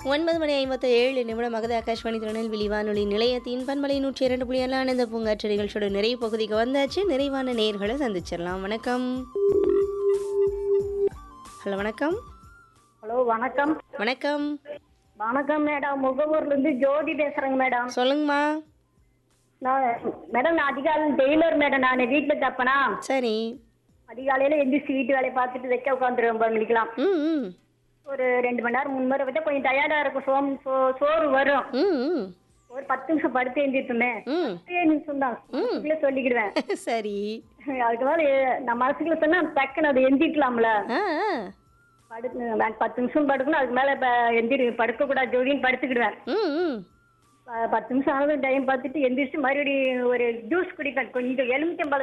ஒன்பது மணி ஐம்பத்தி ஏழு நிமிடம் மகத ஆகாஷ்வாணி திருநெல்வேலி வானொலி நிலையத்தின் பண்பலை நூற்றி இரண்டு புள்ளி ஏழு ஆனந்த பூங்காற்று நிகழ்ச்சியோட நிறைவு பகுதிக்கு வந்தாச்சு நிறைவான நேர்களை சந்திச்சிடலாம் வணக்கம் ஹலோ வணக்கம் ஹலோ வணக்கம் வணக்கம் வணக்கம் மேடம் முகவூர்ல இருந்து ஜோதி பேசுறேங்க மேடம் சொல்லுங்கம்மா நான் மேடம் நான் அதிகாலை டெய்லர் மேடம் நான் வீட்டுல தப்பனா சரி அதிகாலையில எந்திரிச்சு வீட்டு வேலையை பார்த்துட்டு வைக்க உட்காந்துருவேன் ஒன்பது மணிக்கெல்லாம் ம் ம் ஒரு ரெண்டு மணி நேரம் மூணு மணி நேரம் வச்சா கொஞ்சம் டயர்டா இருக்கும் சோம் சோ- சோறு வரும் ம் ம் ஒரு பத்து நிமிஷம் படுத்து எழுந்திருப்போமே ம் பத்தே நிமிஷம் தான் மனசுக்குள்ளே சொல்லிக்கிடுவேன் சரி அதுக்கு மேல நான் மனசுக்குள்ள சொன்னா டக்குன்னு அதை எந்திரிக்கலாம்ல ஆ ஆ. படுத்து நான் பத்து நிமிஷம் படுக்கணும் அதுக்கு மேல இப்ப எந்திரி படுக்க கூடாது ஜோதின்னு படுத்துக்கிடுவேன் ம் ம் ப- பத்து நிமிஷம் ஆனது டைம் பார்த்துட்டு எந்திரிச்சு மறுபடியும் ஒரு ஜூஸ் குடிப்பேன் கொஞ்சம் எலுமிச்சம்பழம்